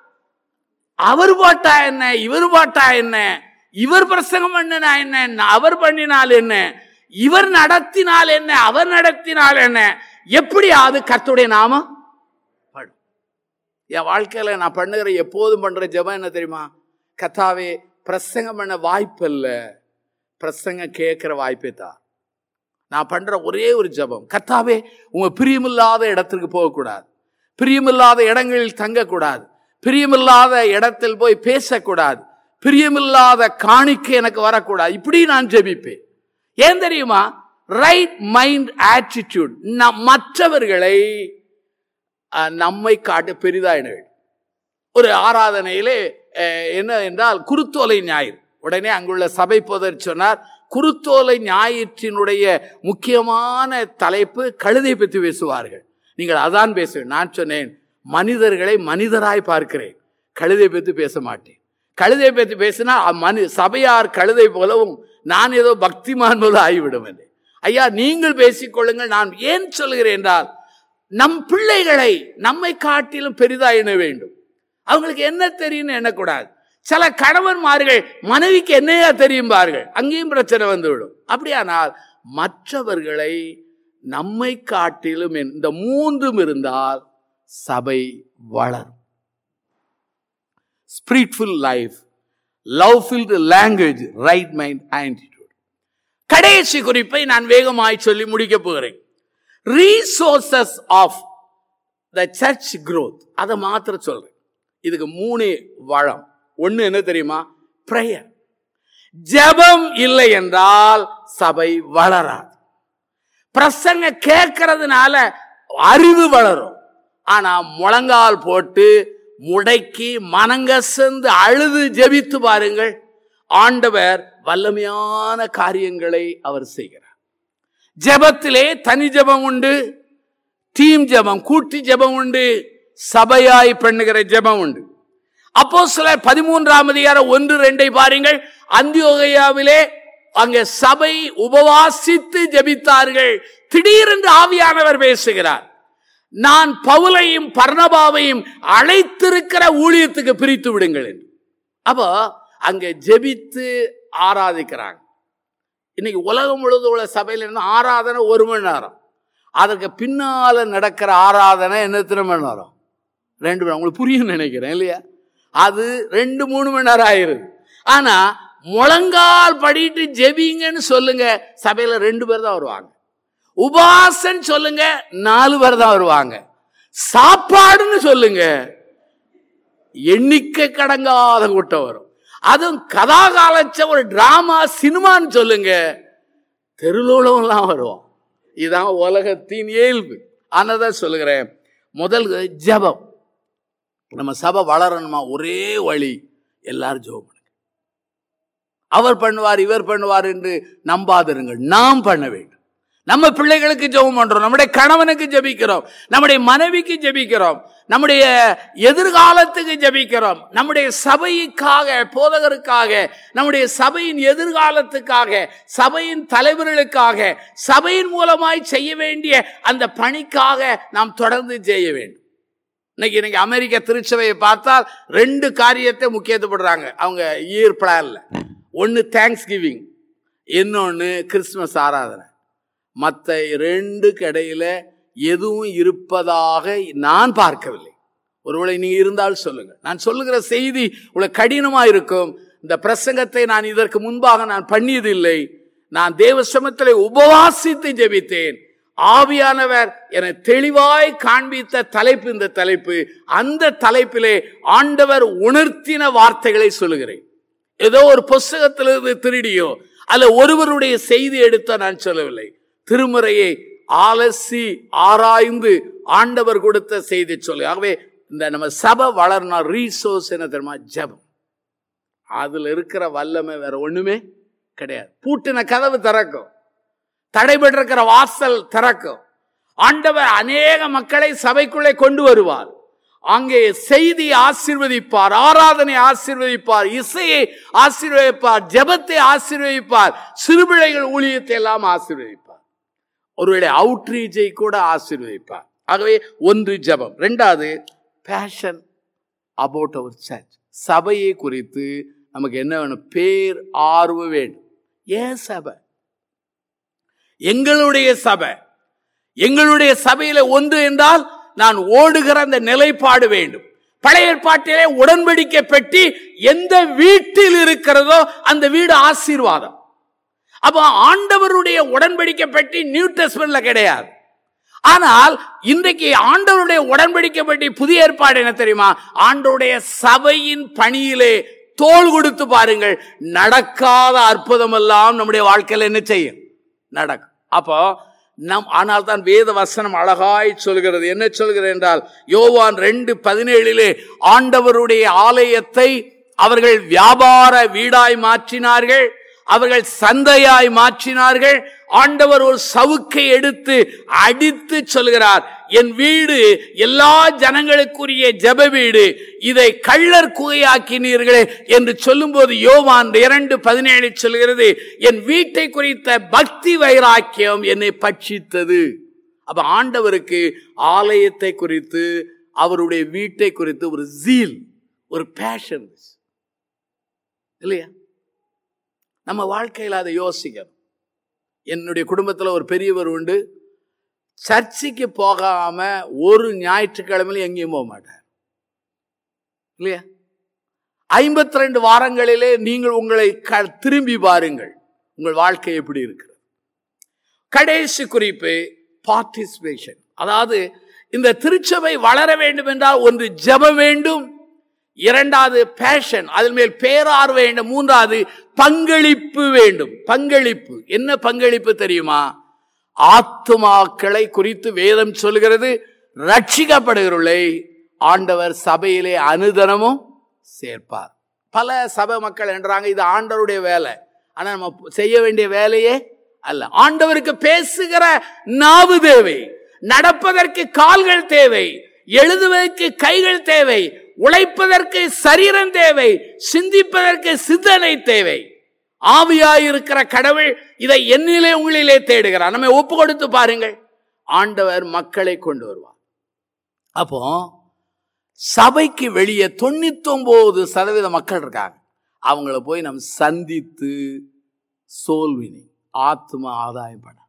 அவர் பாட்டா என்ன இவர் பாட்டா என்ன இவர் பிரசங்கம் பண்ணினா என்ன அவர் பண்ணினால் என்ன இவர் நடத்தினால் என்ன அவர் நடத்தினால் என்ன எப்படி அது கர்த்தருடைய நாமம் படும் என் வாழ்க்கையில நான் பண்ணுகிற எப்போதும் பண்ற ஜெபம் என்ன தெரியுமா கத்தாவே பிரசங்கம் பண்ண வாய்ப்பு இல்ல பிரசங்கம் கேட்கிற வாய்ப்பே தான் நான் பண்ற ஒரே ஒரு ஜெபம் கத்தாவே உங்க பிரியமில்லாத இடத்திற்கு போகக்கூடாது பிரியமில்லாத இடங்களில் தங்கக்கூடாது பிரியமில்லாத இடத்தில் போய் பேசக்கூடாது பிரியமில்லாத காணிக்கை எனக்கு வரக்கூடாது இப்படி நான் ஜெபிப்பேன் ஏன் தெரியுமா ரைட் மைண்ட் ஆட்டிடியூட் மற்றவர்களை அஹ், நம்மை காட்டு பெரிதாயினர்கள் ஒரு ஆராதனையிலே அஹ், என்ன என்றால் குருத்தோலை ஞாயிறு உடனே அங்குள்ள சபை போதர் சொன்னார் குருத்தோலை ஞாயிற்றினுடைய முக்கியமான தலைப்பு கழுதை பற்றி பேசுவார்கள் நீங்கள் அதான் பேசு நான் சொன்னேன் மனிதர்களை மனிதராய் பார்க்கிறேன் கழுதை பற்றி பேச மாட்டேன் கழுதை பற்றி பேசினா மனு சபையார் கழுதை போலவும் நான் ஏதோ பக்திமான் போல ஆகிவிடும் ஐயா நீங்கள் பேசிக்கொள்ளுங்கள் நான் ஏன் சொல்கிறேன் என்றால் நம் பிள்ளைகளை நம்மை காட்டிலும் பெரிதா எண்ண வேண்டும் அவங்களுக்கு என்ன தெரியும்னு எண்ணக்கூடாது சில கணவன்மார்கள் மனைவிக்கு என்னையா தெரியும்பார்கள் அங்கேயும் பிரச்சனை வந்துவிடும் அப்படியானால் மற்றவர்களை நம்மை காட்டிலும் என்- இந்த மூன்றும் இருந்தால் சபை வளரும் spiritful life love filled language right mind attitude கடைசி குறிப்பை நான் வேகமாய் சொல்லி முடிக்க போகிறேன் resources of the church growth அதை மாத்திர சொல்றேன் இதுக்கு மூணு வளம் ஒண்ணு என்ன தெரியுமா பிரேயர் ஜெபம் இல்லை என்றால் சபை வளராது பிரசங்க கேட்கறதுனால அறிவு வளரும் ஆனா முழங்கால் போட்டு முடக்கி மனங்கசந்து அழுது ஜெபித்து பாருங்கள் ஆண்டவர் வல்லமையான காரியங்களை அவர் செய்கிறார் ஜெபத்திலே தனி ஜெபம் உண்டு டீம் ஜெபம் கூட்டு ஜெபம் உண்டு சபையாய் பண்ணுகிற ஜெபம் உண்டு அப்போ சில பதிமூன்றாம் அதிகாரம் ஒன்று ரெண்டை பாருங்கள் அந்தியோகையாவிலே அங்கே சபை உபவாசித்து ஜெபித்தார்கள் திடீரென்று ஆவியானவர் பேசுகிறார் நான் பவுலையும் பர்ணபாவையும் அழைத்திருக்கிற ஊழியத்துக்கு பிரித்து விடுங்கள் என்று. அப்போ அங்க ஜெபித்து ஆராதிக்கிறாங்க இன்னைக்கு உலகம் முழுவதும் உள்ள சபையில இருந்து ஆராதனை ஒரு மணி நேரம் அதற்கு பின்னால நடக்கிற ஆராதனை என்ன எத்தனை மணி நேரம் ரெண்டு மணி நேரம். உங்களுக்கு புரியும் நினைக்கிறேன் இல்லையா அது ரெண்டு மூணு மணி நேரம் ஆயிருது ஆனா முழங்கால் படிட்டு ஜெபிங்கன்னு சொல்லுங்க சபையில ரெண்டு பேர் தான் வருவாங்க உபாசன் சொல்லுங்க நாலு பேர் தான் வருவாங்க சாப்பாடுன்னு சொல்லுங்க எண்ணிக்கை கடங்காத கூட்டம் வரும் அதுவும் கதாகாலச்ச ஒரு டிராமா சினிமான்னு சொல்லுங்க தெருலோளம்லாம் வருவோம் இதுதான் உலகத்தின் இயல்பு ஆனதான் சொல்லுகிறேன் முதல் ஜெபம் நம்ம சபை வளரணுமா ஒரே வழி எல்லாரும் ஜெபம் பண்ணுங்க அவர் பண்ணுவார் இவர் பண்ணுவார் என்று நம்பாதிருங்கள் நாம் பண்ண வேண்டும் நம்ம பிள்ளைகளுக்கு ஜெபம் பண்றோம் நம்முடைய கணவனுக்கு ஜெபிக்கிறோம் நம்முடைய மனைவிக்கு ஜெபிக்கிறோம் நம்முடைய எதிர்காலத்துக்கு ஜெபிக்கிறோம் நம்முடைய சபைக்காக போதகருக்காக நம்முடைய சபையின் எதிர்காலத்துக்காக சபையின் தலைவர்களுக்காக சபையின் மூலமாய் செய்ய வேண்டிய அந்த பணிக்காக நாம் தொடர்ந்து செய்ய வேண்டும் இன்னைக்கு இன்னைக்கு அமெரிக்க திருச்சபையை பார்த்தால் ரெண்டு காரியத்தை முக்கியத்துவப்படுறாங்க அவங்க இயர் பிளான்ல ஒன்று தேங்க்ஸ் கிவிங் இன்னொன்று கிறிஸ்துமஸ் ஆராதனை மற்ற ரெண்டுக்கு இடையில எதுவும் இருப்பதாக நான் பார்க்கவில்லை ஒருவேளை நீங்க இருந்தால் சொல்லுங்க நான் சொல்லுகிற செய்தி உங்களுக்கு கடினமா இருக்கும் இந்த பிரசங்கத்தை நான் இதற்கு முன்பாக நான் பண்ணியதில்லை நான் தேவ சமத்திலே உபவாசித்து ஜெபித்தேன் ஆவியானவர் என தெளிவாய் காண்பித்த தலைப்பு இந்த தலைப்பு அந்த தலைப்பிலே ஆண்டவர் உணர்த்தின வார்த்தைகளை சொல்லுகிறேன் ஏதோ ஒரு புஸ்தகத்திலிருந்து திருடியோ அல்ல ஒருவருடைய செய்தி எடுத்த நான் சொல்லவில்லை திருமுறையை ஆலசி ஆராய்ந்து ஆண்டவர் கொடுத்த செய்தி சொல்லு ஆகவே இந்த நம்ம சபை வளரணும் ரீசோர்ஸ் என்ன தெரியுமா ஜெபம் அதுல இருக்கிற வல்லமை வேற ஒண்ணுமே கிடையாது பூட்டின கதவு திறக்கும் தடைபட்டிருக்கிற வாசல் திறக்கும் ஆண்டவர் அநேக மக்களை சபைக்குள்ளே கொண்டு வருவார் அங்கே செய்தி ஆசீர்வதிப்பார் ஆராதனை ஆசீர்வதிப்பார் இசையை ஆசீர்வதிப்பார் ஜெபத்தை ஆசீர்வதிப்பார் சிறுபிள்ளைகள் ஊழியத்தை எல்லாம் ஆசீர்வதிப்பார் ஒருவேளை அவுட்ரீச்சை கூட ஆசீர்வதிப்பார் ஆகவே ஒன்று ஜெபம் ரெண்டாவது பேஷன் அபவுட் அவர் சர்ச் சபையை குறித்து நமக்கு என்ன வேணும் பேர் ஆர்வம் வேண்டும் ஏன் சபை எங்களுடைய சபை எங்களுடைய சபையில ஒன்று என்றால் நான் ஓடுகிற அந்த நிலைப்பாடு வேண்டும் பழைய ஏற்பாட்டிலே உடன்படிக்கை பெட்டி எந்த வீட்டில் இருக்கிறதோ அந்த வீடு ஆசீர்வாதம் அப்ப ஆண்டவருடைய உடன்படிக்கை பெட்டி நியூ டெஸ்ட்மெண்ட்ல கிடையாது ஆனால் இன்றைக்கு ஆண்டவருடைய உடன்படிக்கை பெட்டி புதிய ஏற்பாடு என்ன தெரியுமா ஆண்டவருடைய சபையின் பணியிலே தோள் கொடுத்து பாருங்கள் நடக்காத அற்புதம் எல்லாம் நம்முடைய வாழ்க்கையில் என்ன செய்யும் நடக்கும் அப்போ நம் ஆனால் தான் வேத வசனம் அழகாய் சொல்கிறது என்ன சொல்கிறது என்றால் யோவான் ரெண்டு பதினேழிலே ஆண்டவருடைய ஆலயத்தை அவர்கள் வியாபார வீடாய் மாற்றினார்கள் அவர்கள் சந்தையாய் மாற்றினார்கள் ஆண்டவர் ஒரு சவுக்கை எடுத்து அடித்து சொல்கிறார் என் வீடு எல்லா ஜனங்களுக்குரிய ஜெப வீடு இதை கள்ளர் குகையாக்கினீர்களே என்று சொல்லும்போது யோவான் இரண்டு பதினேழு சொல்கிறது என் வீட்டை குறித்த பக்தி வைராக்கியம் என்னை பட்சித்தது அப்ப ஆண்டவருக்கு ஆலயத்தை குறித்து அவருடைய வீட்டை குறித்து ஒரு ஜீல் ஒரு பேஷன் இல்லையா நம்ம வாழ்க்கையில் அதை யோசிக்கணும் என்னுடைய குடும்பத்தில் ஒரு பெரியவர் உண்டு சர்ச்சுக்கு போகாம ஒரு ஞாயிற்றுக்கிழமையிலும் எங்கேயும் போக மாட்டார் இல்லையா ஐம்பத்தி ரெண்டு வாரங்களிலே நீங்கள் உங்களை க- திரும்பி பாருங்கள் உங்கள் வாழ்க்கை எப்படி இருக்கிறது கடைசி குறிப்பு பார்ட்டிசிபேஷன் அதாவது இந்த திருச்சபை வளர வேண்டும் என்றால் ஒன்று ஜெபம் வேண்டும் இரண்டாவது பேஷன் அதன் மேல் பேரார் வேண்டும் மூன்றாவது பங்களிப்பு வேண்டும் பங்களிப்பு என்ன பங்களிப்பு தெரியுமா ஆத்துமாக்களை குறித்து வேதம் சொல்கிறது ரட்சிக்கப்படுகிறவர்களை ஆண்டவர் சபையிலே அனுதனமும் சேர்ப்பார் பல சபை மக்கள் என்றாங்க இது ஆண்டவருடைய வேலை ஆனா நம்ம செய்ய வேண்டிய வேலையே அல்ல ஆண்டவருக்கு பேசுகிற நாவு தேவை நடப்பதற்கு கால்கள் தேவை எழுதுவதற்கு கைகள் தேவை உழைப்பதற்கு சரீரம் தேவை சிந்திப்பதற்கு சிந்தனை தேவை ஆவியாயிருக்கிற கடவுள் இதை என்னிலே உங்களிலே தேடுகிறார் நம்ம ஒப்பு கொடுத்து பாருங்கள் ஆண்டவர் மக்களை கொண்டு வருவார் அப்போ சபைக்கு வெளியே தொண்ணூத்தி ஒன்பது சதவீத மக்கள் இருக்காங்க அவங்கள போய் நம்ம சந்தித்து சோல்வினி ஆத்ம ஆதாயம் பண்ண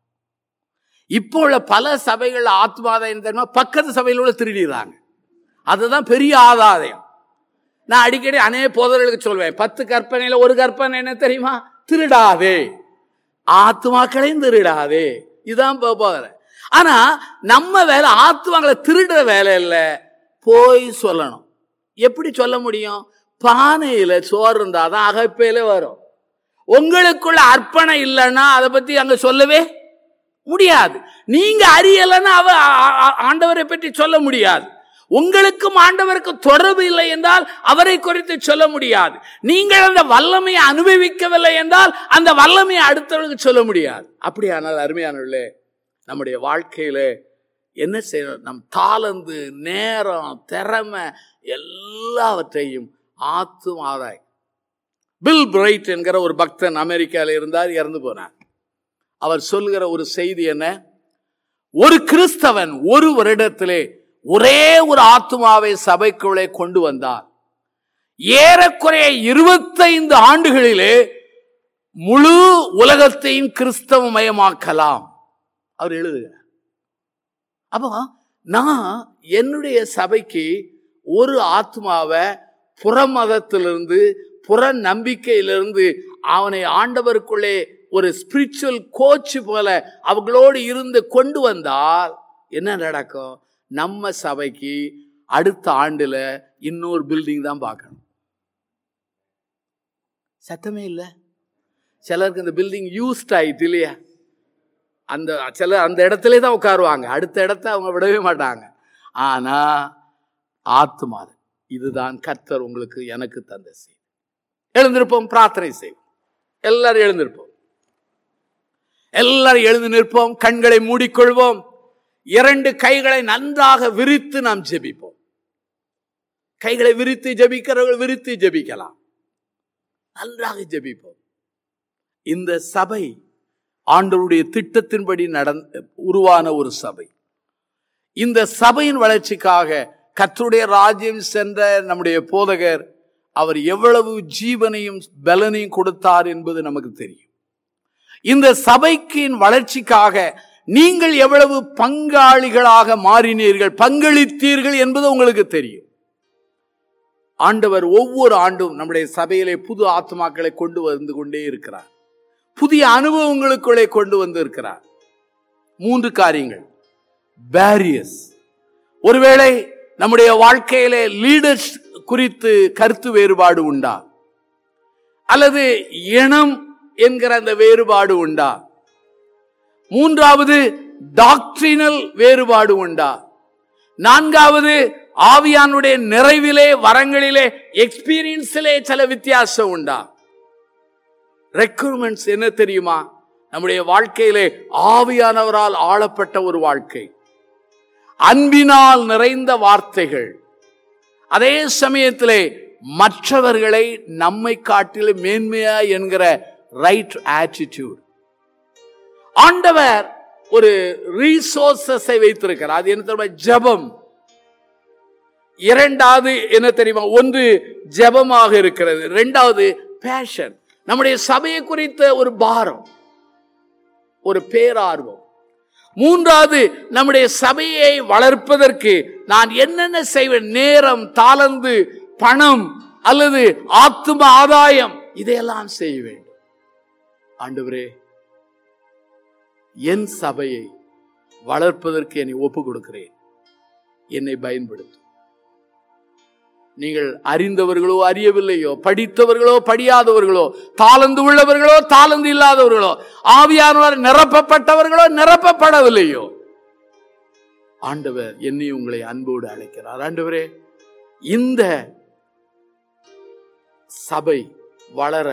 இப்போ உள்ள பல சபைகள் ஆத்ம ஆதாயம் தெரியுமா பக்கத்து சபையில் உள்ள திருடிடுறாங்க அதுதான் பெரிய ஆதாயம் நான் அடிக்கடி அநேக போதர்களுக்கு சொல்வேன் பத்து கற்பனையில ஒரு கற்பனை என்ன தெரியுமா திருடாதே ஆத்மாக்களையும் திருடாதே இதுதான் போதலை ஆனா நம்ம வேலை ஆத்மாக்களை திருடுற வேலை இல்லை போய் சொல்லணும் எப்படி சொல்ல முடியும் பானையில சோறு இருந்தாதான் அகப்பையில வரும் உங்களுக்குள்ள அர்ப்பணம் இல்லைன்னா அதை பத்தி அங்க சொல்லவே முடியாது நீங்க அறியலைன்னா அவ ஆ- ஆ- ஆண்டவரை பற்றி சொல்ல முடியாது உங்களுக்கும் ஆண்டவருக்கும் தொடர்பு இல்லை என்றால் அவரை குறித்து சொல்ல முடியாது நீங்கள் அந்த வல்லமையை அனுபவிக்கவில்லை என்றால் அந்த வல்லமையை அடுத்தவர்களுக்கு சொல்ல முடியாது அப்படியானால் அருமையானவர்களே நம்முடைய வாழ்க்கையில என்ன செய்யணும் நம் தாளந்து நேரம் திறமை எல்லாவற்றையும் ஆத்தும் ஆதாயம் பில் பிரைட் என்கிற ஒரு பக்தன் அமெரிக்காவில் இருந்தார் இறந்து போனார் அவர் சொல்லுகிற ஒரு செய்தி என்ன ஒரு கிறிஸ்தவன் ஒரு வருடத்திலே ஒரே ஒரு ஆத்துமாவை சபைக்குள்ளே கொண்டு வந்தார் ஏறக்குறைய இருபத்தைந்து ஆண்டுகளிலே முழு உலகத்தையும் கிறிஸ்தவ மயமாக்கலாம் அவர் எழுதுகிறார் அப்போ நான் என்னுடைய சபைக்கு ஒரு ஆத்மாவை புற மதத்திலிருந்து புற நம்பிக்கையிலிருந்து அவனை ஆண்டவருக்குள்ளே ஒரு ஸ்பிரிச்சுவல் கோச் போல அவங்களோடு இருந்து கொண்டு வந்தால் என்ன நடக்கும் நம்ம சபைக்கு அடுத்த ஆண்டுல இன்னொரு பில்டிங் தான் பார்க்கணும் சத்தமே இல்லை சிலருக்கு இந்த பில்டிங் யூஸ்ட் ஆயிட்டு இல்லையா அந்த சில அந்த இடத்துல தான் உட்காருவாங்க அடுத்த இடத்த அவங்க விடவே மாட்டாங்க ஆனா ஆத்மா இதுதான் கர்த்தர் உங்களுக்கு எனக்கு தந்த செய்தி எழுந்திருப்போம் பிரார்த்தனை செய்வோம் எல்லாரும் எழுந்திருப்போம் எல்லாரும் எழுந்து நிற்போம் கண்களை மூடிக்கொள்வோம் இரண்டு கைகளை நன்றாக விரித்து நாம் ஜெபிப்போம் கைகளை விரித்து ஜெபிக்கிறவர்கள் விரித்து ஜெபிக்கலாம் நன்றாக ஜெபிப்போம் இந்த சபை ஆண்டவருடைய திட்டத்தின்படி நடந்த உருவான ஒரு சபை இந்த சபையின் வளர்ச்சிக்காக கர்த்தருடைய ராஜ்யம் சென்ற நம்முடைய போதகர் அவர் எவ்வளவு ஜீவனையும் பலனையும் கொடுத்தார் என்பது நமக்கு தெரியும் இந்த சபைக்கின் வளர்ச்சிக்காக நீங்கள் எவ்வளவு பங்காளிகளாக மாறினீர்கள் பங்களித்தீர்கள் என்பது உங்களுக்கு தெரியும் ஆண்டவர் ஒவ்வொரு ஆண்டும் நம்முடைய சபையிலே புது ஆத்மாக்களை கொண்டு வந்து கொண்டே இருக்கிறார் புதிய அனுபவங்களுக்குள்ளே கொண்டு வந்து இருக்கிறார் மூன்று காரியங்கள் பேரியஸ் ஒருவேளை நம்முடைய வாழ்க்கையிலே லீடர்ஸ் குறித்து கருத்து வேறுபாடு உண்டா அல்லது இனம் என்கிற அந்த வேறுபாடு உண்டா மூன்றாவது டாக்ட்ரினல் வேறுபாடு உண்டா நான்காவது ஆவியானுடைய நிறைவிலே வரங்களிலே எக்ஸ்பீரியன்ஸிலே சில வித்தியாசம் உண்டா ரெக்ரூட்மெண்ட்ஸ் என்ன தெரியுமா நம்முடைய வாழ்க்கையிலே ஆவியானவரால் ஆளப்பட்ட ஒரு வாழ்க்கை அன்பினால் நிறைந்த வார்த்தைகள் அதே சமயத்திலே மற்றவர்களை நம்மை காட்டில மேன்மையா என்கிற ரைட் ஆட்டிடியூட் ஆண்டவர் ஒரு ரீசோர்சஸை வைத்திருக்கிறார் அது என்ன தெரியுமா ஜபம் இரண்டாவது என்ன தெரியுமா ஒன்று ஜபமாக இருக்கிறது இரண்டாவது பேஷன் நம்முடைய சபையை குறித்த ஒரு பாரம் ஒரு பேரார்வம் மூன்றாவது நம்முடைய சபையை வளர்ப்பதற்கு நான் என்னென்ன செய்வேன் நேரம் தாளந்து பணம் அல்லது ஆத்தும ஆதாயம் இதையெல்லாம் செய்ய வேண்டும் ஆண்டவரே என் சபையை வளர்ப்பதற்கு என்னை ஒப்பு கொடுக்கிறேன் என்னை பயன்படுத்தும் நீங்கள் அறிந்தவர்களோ அறியவில்லையோ படித்தவர்களோ படியாதவர்களோ தாளந்து உள்ளவர்களோ தாளந்து இல்லாதவர்களோ ஆவியானவர் நிரப்பப்பட்டவர்களோ நிரப்பப்படவில்லையோ ஆண்டவர் என்னை உங்களை அன்போடு அழைக்கிறார் ஆண்டவரே இந்த சபை வளர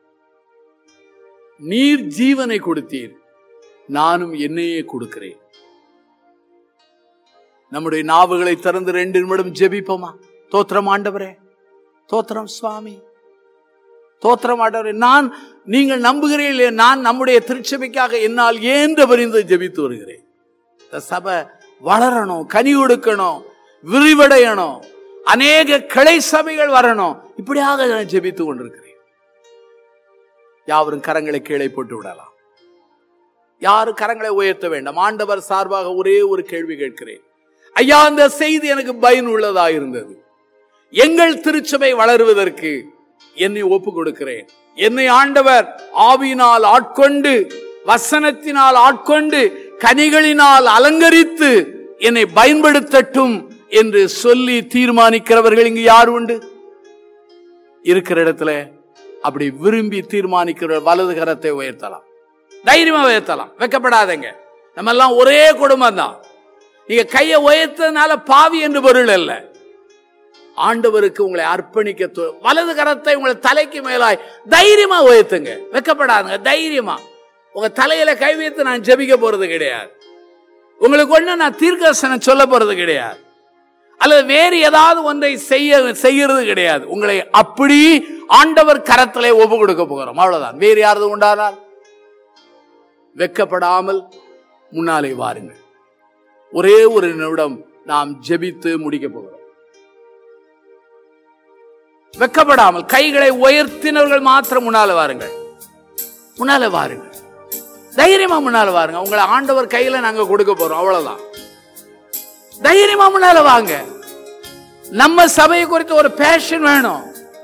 நீர் ஜீவனை கொடுத்தீர் நானும் என்னையே கொடுக்கிறேன் நம்முடைய நாவுகளை திறந்து ரெண்டு நிமிடம் ஜெபிப்போமா தோத்திரம் ஆண்டவரே தோத்திரம் சுவாமி தோத்திரம் ஆண்டவரே நான் நீங்கள் நம்புகிறீர்களே நான் நம்முடைய திருச்சபைக்காக என்னால் ஏன்ற பரிந்து ஜெபித்து வருகிறேன் இந்த சபை வளரணும் கனி கொடுக்கணும் விரிவடையணும் அநேக கிளை சபைகள் வரணும் இப்படியாக நான் ஜெபித்து கொண்டிருக்கிறேன் யாவரும் கரங்களை கீழே போட்டு விடலாம் யாரும் கரங்களை உயர்த்த வேண்டாம் ஆண்டவர் சார்பாக ஒரே ஒரு கேள்வி கேட்கிறேன் ஐயா அந்த செய்தி எனக்கு பயனுள்ளதா இருந்தது எங்கள் திருச்சபை வளருவதற்கு என்னை ஒப்பு கொடுக்கிறேன் என்னை ஆண்டவர் ஆவியினால் ஆட்கொண்டு வசனத்தினால் ஆட்கொண்டு கனிகளினால் அலங்கரித்து என்னை பயன்படுத்தட்டும் என்று சொல்லி தீர்மானிக்கிறவர்கள் இங்கு யார் உண்டு இருக்கிற இடத்துல அப்படி விரும்பி தீர்மானிக்கிற வலது கரத்தை உயர்த்தலாம் தைரியமா உயர்த்தலாம் வெக்கப்படாதங்க நம்ம எல்லாம் ஒரே குடும்பம் தான் நீங்க கையை உயர்த்ததுனால பாவி என்று பொருள் அல்ல ஆண்டவருக்கு உங்களை அர்ப்பணிக்க தொ- வலது கரத்தை உங்களை தலைக்கு மேலாய் தைரியமா உயர்த்துங்க வெக்கப்படாதுங்க தைரியமா உங்க தலையில கை வைத்து நான் ஜெபிக்க போறது கிடையாது உங்களுக்கு ஒண்ணு நான் தீர்க்கசனம் சொல்ல போறது கிடையாது அல்லது வேறு ஏதாவது ஒன்றை செய்ய செய்யறது கிடையாது உங்களை அப்படி ஆண்டவர் கரத்திலே ஒப்பு கொடுக்க போகிறோம் அவ்வளவுதான் வேறு யாரது உண்டானால் வெக்கப்படாமல் முன்னாலே வாருங்கள் ஒரே ஒரு நிமிடம் நாம் ஜெபித்து முடிக்க போகிறோம் வெக்கப்படாமல் கைகளை உயர்த்தினவர்கள் மாத்திரம் முன்னால வாருங்கள் முன்னால வாருங்கள் தைரியமா முன்னால வாருங்க உங்களை ஆண்டவர் கையில நாங்க கொடுக்க போறோம் அவ்வளவுதான் தைரியமா முன்னால வாங்க நம்ம சபையை குறித்து ஒரு பேஷன் வேணும்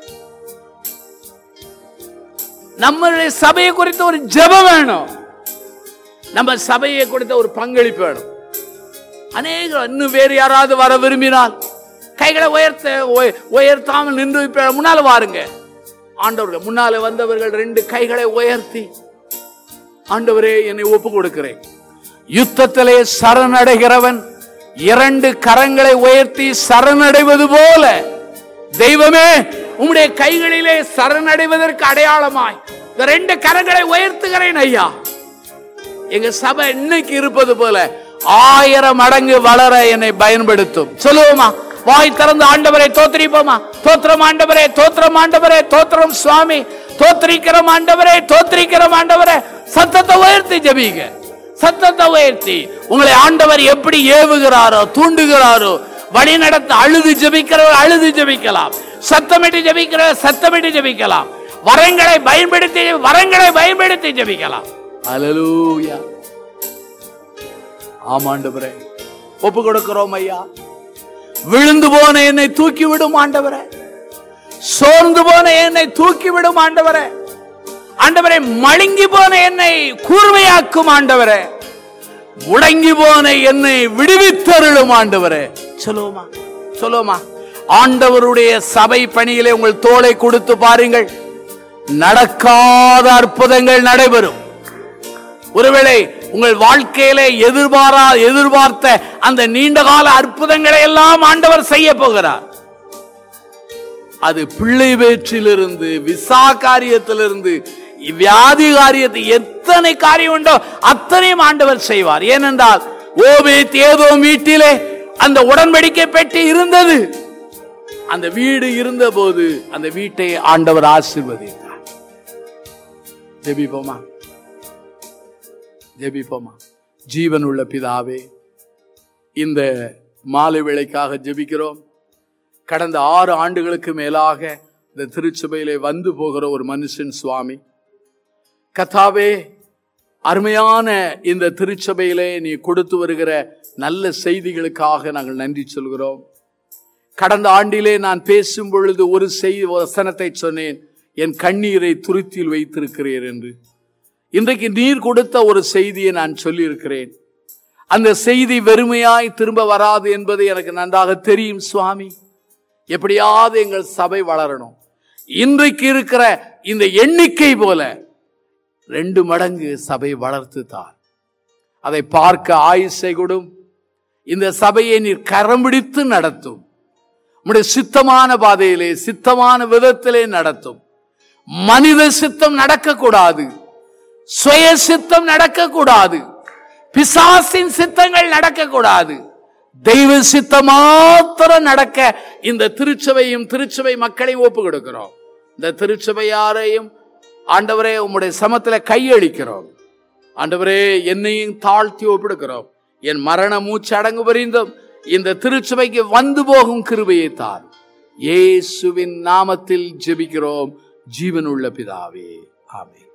நம்மளுடைய சபையை குறித்து ஒரு ஜெபம் வேணும் நம்ம சபையை குறித்த ஒரு பங்களிப்பு வேணும் அநேக இன்னும் வேறு யாராவது வர விரும்பினால் கைகளை உயர்த்த உய- உயர்த்தாமல் நின்று இப்ப முன்னால வாருங்க ஆண்டவர்கள் முன்னால வந்தவர்கள் ரெண்டு கைகளை உயர்த்தி ஆண்டவரே என்னை ஒப்பு கொடுக்கிறேன் யுத்தத்திலே சரணடைகிறவன் இரண்டு கரங்களை உயர்த்தி சரணடைவது போல தெய்வமே உம்முடைய கைகளிலே சரணடைவதற்கு அடையாளமாய் இந்த ரெண்டு கரங்களை உயர்த்துகிறேன் ஐயா எங்க சபை இன்னைக்கு இருப்பது போல ஆயிரம் மடங்கு வளர என்னை பயன்படுத்தும் சொல்லுவோமா வாய் திறந்து ஆண்டவரை தோத்திரிப்போமா தோத்திரம் ஆண்டவரே தோத்திரம் ஆண்டவரே தோத்திரம் சுவாமி தோத்திரிக்கிறோம் ஆண்டவரே தோத்திரிக்கிறோம் ஆண்டவரே சத்தத்தை உயர்த்தி ஜெபிங்க சத்தத்தை உயர்த்தி உங்களை ஆண்டவர் எப்படி ஏவுகிறாரோ தூண்டுகிறாரோ வழி நடத்த அழுது ஜெபிக்கிறவர் அழுது ஜெபிக்கலாம் சத்தமிட்டு ஜெபிக்கிறவர் சத்தமிட்டு ஜெபிக்கலாம் வரங்களை பயன்படுத்தி வரங்களை பயன்படுத்தி ஜெபிக்கலாம் அலலூயா ஆமாண்டவரே ஒப்பு கொடுக்கிறோம் ஐயா விழுந்து போன என்னை தூக்கி விடும் ஆண்டவரே சோர்ந்து போன என்னை தூக்கி விடும் ஆண்டவரே ஆண்டவரே மழுங்கி போன என்னை கூர்மையாக்கும் ஆண்டவரே முடங்கி போன என்னை விடுவித்தருளும் ஆண்டவரே சொல்லுவோமா சொல்லுவோமா ஆண்டவருடைய சபை பணியிலே உங்கள் தோளை கொடுத்து பாருங்கள் நடக்காத அற்புதங்கள் நடைபெறும் ஒருவேளை உங்கள் வாழ்க்கையிலே எதிர்பாரா எதிர்பார்த்த அந்த நீண்டகால அற்புதங்களை எல்லாம் ஆண்டவர் செய்ய போகிறார் அது பிள்ளை வேற்றிலிருந்து விசா காரியத்திலிருந்து வியாதி காரியத்தை எத்தனை காரியம் உண்டோ அத்தனையும் ஆண்டவர் செய்வார் ஏனென்றால் ஓபேத் ஏதோ வீட்டிலே அந்த உடன்படிக்கை பெட்டி இருந்தது அந்த வீடு இருந்த போது அந்த வீட்டை ஆண்டவர் ஆசிர்வதித்தார் ஜெபிப்போமா ஜெபிப்போமா ஜீவன் உள்ள பிதாவே இந்த மாலை வேளைக்காக ஜெபிக்கிறோம் கடந்த ஆறு ஆண்டுகளுக்கு மேலாக இந்த திருச்சபையிலே வந்து போகிற ஒரு மனுஷன் சுவாமி கத்தாவே அருமையான இந்த திருச்சபையிலே நீ கொடுத்து வருகிற நல்ல செய்திகளுக்காக நாங்கள் நன்றி சொல்கிறோம் கடந்த ஆண்டிலே நான் பேசும் பொழுது ஒரு செய்தி வசனத்தை சொன்னேன் என் கண்ணீரை துருத்தியில் வைத்திருக்கிறேன் என்று இன்றைக்கு நீர் கொடுத்த ஒரு செய்தியை நான் சொல்லியிருக்கிறேன் அந்த செய்தி வெறுமையாய் திரும்ப வராது என்பது எனக்கு நன்றாக தெரியும் சுவாமி எப்படியாவது எங்கள் சபை வளரணும் இன்றைக்கு இருக்கிற இந்த எண்ணிக்கை போல ரெண்டு மடங்கு சபை வளர்த்து தார் அதை பார்க்க ஆயுசை கொடும் இந்த சபையை நீர் கரம் பிடித்து நடத்தும் உம்முடைய சித்தமான பாதையிலே சித்தமான விதத்திலே நடத்தும் மனித சித்தம் நடக்கக்கூடாது சுய சித்தம் நடக்கக்கூடாது பிசாசின் சித்தங்கள் நடக்கக்கூடாது தெய்வ சித்தம் மாத்திரம் நடக்க இந்த திருச்சபையும் திருச்சபை மக்களையும் ஒப்பு கொடுக்கிறோம் இந்த திருச்சபையாரையும் ஆண்டவரே உம்முடைய சமத்துல கையளிக்கிறோம் ஆண்டவரே என்னையும் தாழ்த்தி ஒப்பிடுக்கிறோம் என் மரண மூச்சு அடங்கு பரிந்தும் இந்த திருச்சபைக்கு வந்து போகும் கிருபையை தார் இயேசுவின் நாமத்தில் ஜெபிக்கிறோம் ஜீவனுள்ள பிதாவே ஆமென்